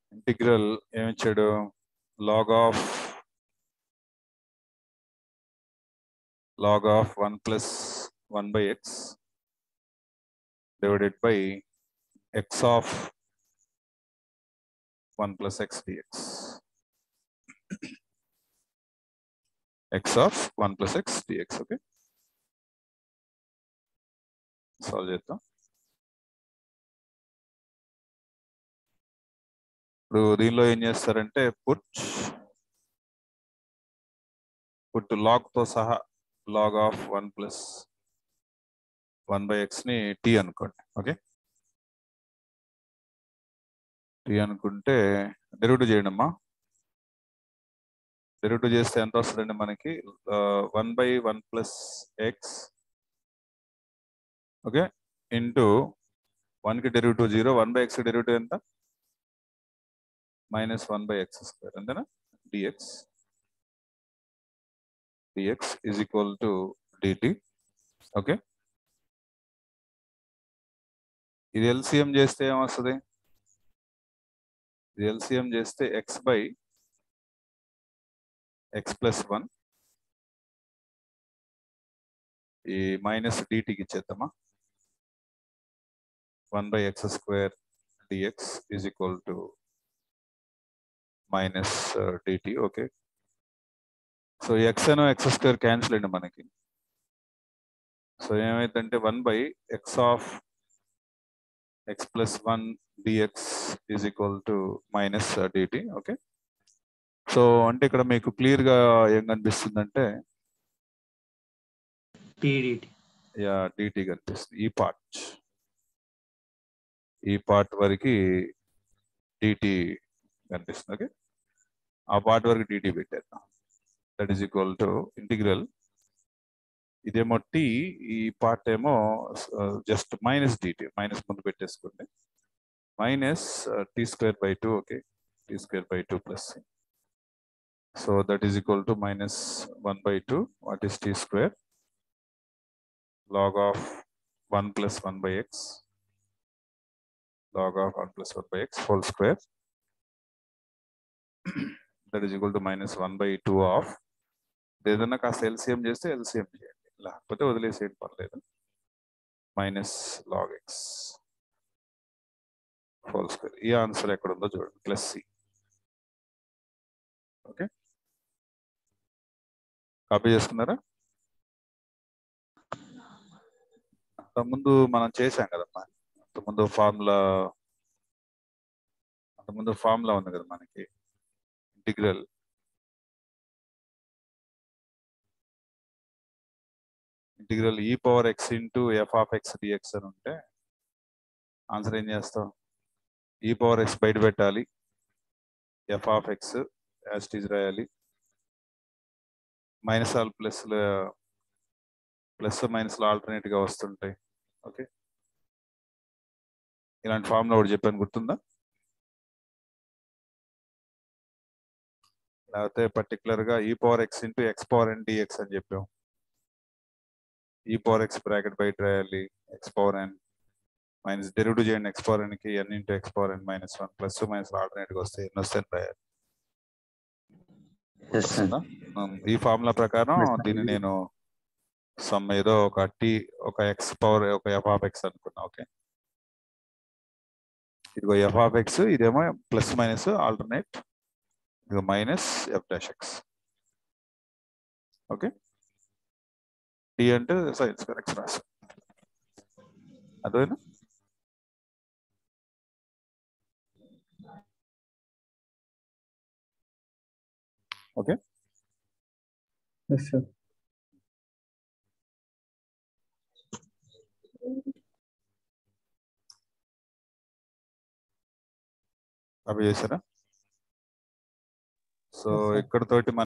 Integral ఏమిచ్చాడు log of log of one plus one by x divided by x of one plus x d x x of one plus x d x okay solve చేద్దాం ఇప్పుడు దీనిలో ఏం చేస్తారంటే put put log తో సహా log of one plus one by x ని t అనుకోండి okay t అనుకుంటే డెరివేటివ్ చేయండి అమ్మా డెరివేటివ్ చేస్తే ఎంత వస్తుందండి మనకి one by one plus x okay into వన్కి derivative zero one by x derivative ఎంత minus one by x square అంతేనా d x d x is equal to d t okay ఇది ఎల్సిఎం చేస్తే ఏమొస్తుంది ఇది ఎల్సిఎం చేస్తే x by x plus one ఈ minus డిటికి ఇచ్చేద్దామా one by x square d x is equal to minus d t okay so x అనో ఎక్స్ స్క్వేర్ క్యాన్సిల్ అండి మనకి సో ఏమైందంటే one by x of x plus one d x is equal to minus d t okay so అంటే ఇక్కడ మీకు clear గా ఏం కనిపిస్తుందంటే TDT yeah DT కనిపిస్తుంది ఈ పార్ట్ ఈ పార్ట్ వరకు డిటి కనిపిస్తుంది ఓకే ఆ పార్ట్ వరకు డిటి పెట్టేద్దాం that is equal to integral ఇదేమో టీ ఈ పార్ట్ ఏమో జస్ట్ మైనస్ డిటి మైనస్ ముందు పెట్టేసుకోండి minus t square by two okay t square by two plus so that is equal to minus one by two what is t square log of 1 plus 1 by x log of 1 plus 1 by x whole square that is equal to minus 1 by 2 of ఏదన్నా కాస్త LCM చేస్తే LCM చేయండి లేకపోతే వదిలేసేయండి పర్లేదు minus log x whole square ఈ answer ఎక్కడ ఉందో చూడండి ప్లస్ సి ఓకే కాపీ చేసుకున్నారా అంతకుముందు మనం చేసాం కదమ్మా అంతకుముందు ఫార్ములా అంతకుముందు ఫార్ములా ఉంది కదా మనకి integral integral e power x into f of x d x అని ఉంటే ఆన్సర్ ఏం చేస్తాం ఈ పవర్ ఎక్స్ బయట పెట్టాలి ఎఫ్ ఆఫ్ ఎక్స్ యాస్టీజ్ రాయాలి minus all plus plus minus alternate గా వస్తుంటాయి ఓకే ఇలాంటి ఫార్ములా ఒకటి చెప్పాను గుర్తుందా లేకపోతే పర్టికులర్ గా e power x into x power n d x అని చెప్పాం ఈ పవర్ ఎక్స్ బ్రాకెట్ బయట రాయాలి x power n minus derivative చేయండి ఎక్స్ పవర్ ఎన్ కి n into x power n minus one plus minus alternate గా వస్తే ఎన్ని వస్తాయని రాయాలి ఎస్ సార్ వస్తుందా? ఉమ్, ఈ ఫార్ములా ప్రకారం Yes, sir. దీన్ని నేను సమ్ ఏదో ఒక టీ ఒక ఎక్స్ పవర్ ఒక ఎఫ్ ఆఫ్ ఎక్స్ అనుకున్నా ఓకే ఇదిగో ఎఫ్ ఆఫ్ ఎక్స్ ఇదేమో ప్లస్ మైనస్ ఆల్టర్నేట్ ఇదిగో minus f dash x okay t అంటే సైన్స్ ఎక్స్ రాసు అదేనా ఓకే ఎస్ సార్ అవి చేశారా సో Yes, sir. ఇక్కడ తోటి